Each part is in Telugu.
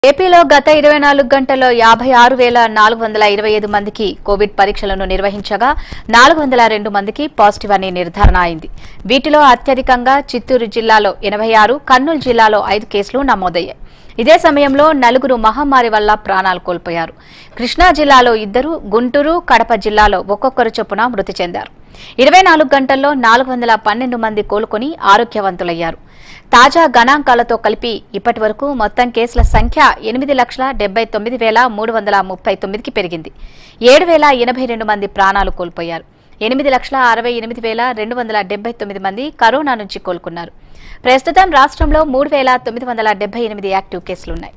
ఏపీలో గత ఇరవై నాలుగు గంటల్లో యాభై ఆరు వేల నాలుగు వందల ఇరవై ఐదు మందికి కోవిడ్ పరీక్షలను నిర్వహించగా నాలుగు వందల రెండు మందికి పాజిటివ్ అని నిర్ధారణ అయింది వీటిలో అత్యధికంగా చిత్తూరు జిల్లాలో ఎనభై ఆరు కర్నూలు జిల్లాలో ఐదు కేసులు నమోదయ్యాయి ఇదే సమయంలో నలుగురు మహమ్మారి వల్ల ప్రాణాలు కోల్పోయారు కృష్ణా జిల్లాలో ఇద్దరు గుంటూరు కడప జిల్లాలో ఒక్కొక్కరు చొప్పున మృతి చెందారు ఇరవై నాలుగు గంటల్లో నాలుగు వందల పన్నెండు మంది కోలుకొని ఆరోగ్యవంతులయ్యారు తాజా గణాంకాలతో కలిపి ఇప్పటి వరకు మొత్తం కేసుల సంఖ్య ఎనిమిది లక్షల డెబ్బై తొమ్మిది వేల మూడు వందల ముప్పై తొమ్మిదికి పెరిగింది ఏడు వేల ఎనభై రెండు మంది ప్రాణాలు కోల్పోయారు ఎనిమిది లక్షల అరవై ఎనిమిది వేల రెండు వందల డెబ్బై తొమ్మిది మంది కరోనా నుంచి కోలుకున్నారు ప్రస్తుతం రాష్ట్రంలో మూడు వేల తొమ్మిది వందల డెబ్బై ఎనిమిది యాక్టివ్ కేసులున్నాయి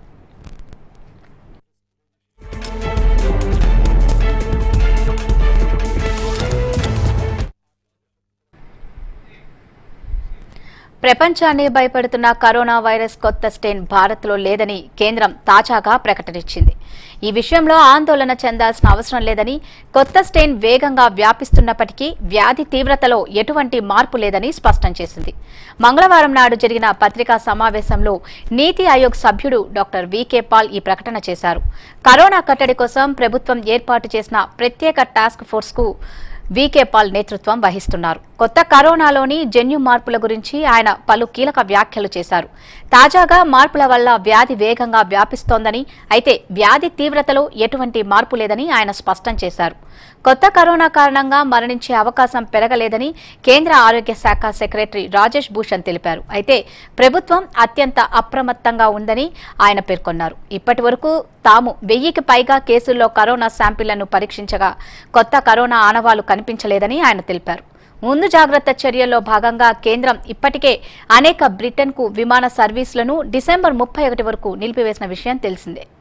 ప్రపంచాన్ని భయపెడుతున్న కరోనా వైరస్ కొత్త స్టెయిన్ భారత్లో లేదని కేంద్రం తాజాగా ప్రకటనిచ్చింది ఈ విషయంలో ఆందోళన చెందాల్సిన అవసరం లేదని కొత్త స్టెయిన్ వేగంగా వ్యాపిస్తున్నప్పటికీ వ్యాధి తీవ్రతలో ఎటువంటి మార్పు లేదని స్పష్టం చేసింది మంగళవారం నాడు జరిగిన పత్రికా సమావేశంలో నీతి ఆయోగ్ సభ్యుడు డాక్టర్ వికే పాల్ ఈ ప్రకటన చేశారు కరోనా కట్టడి కోసం ప్రభుత్వం ఏర్పాటు చేసిన ప్రత్యేక టాస్క్ ఫోర్స్కు వికే పాల్ నేతృత్వం వహిస్తున్నారు కొత్త కరోనాలోని జన్యు మార్పుల గురించి ఆయన పలు కీలక వ్యాఖ్యలు చేశారు తాజాగా మార్పుల వల్ల వ్యాధి వేగంగా వ్యాపిస్తోందని అయితే వ్యాధి తీవ్రతలో ఎటువంటి మార్పు లేదని ఆయన స్పష్టం చేశారు కొత్త కరోనా కారణంగా మరణించే అవకాశం పెరగలేదని కేంద్ర ఆరోగ్య శాఖ సెక్రటరీ రాజేష్ భూషణ్ తెలిపారు అయితే ప్రభుత్వం అత్యంత అప్రమత్తంగా ఉందని ఆయన పేర్కొన్నారు ఇప్పటి వరకు తాము వెయ్యికి పైగా కేసుల్లో కరోనా శాంపిళ్లను పరీక్షించగా కొత్త కరోనా ఆనవాలు కనిపించలేదని ఆయన తెలిపారు ముందు జాగ్రత్త చర్యల్లో భాగంగా కేంద్రం ఇప్పటికే అనేక బ్రిటన్కు విమాన సర్వీసులను డిసెంబర్ ముప్పై ఒకటి వరకు నిలిపివేసిన విషయం తెలిసిందే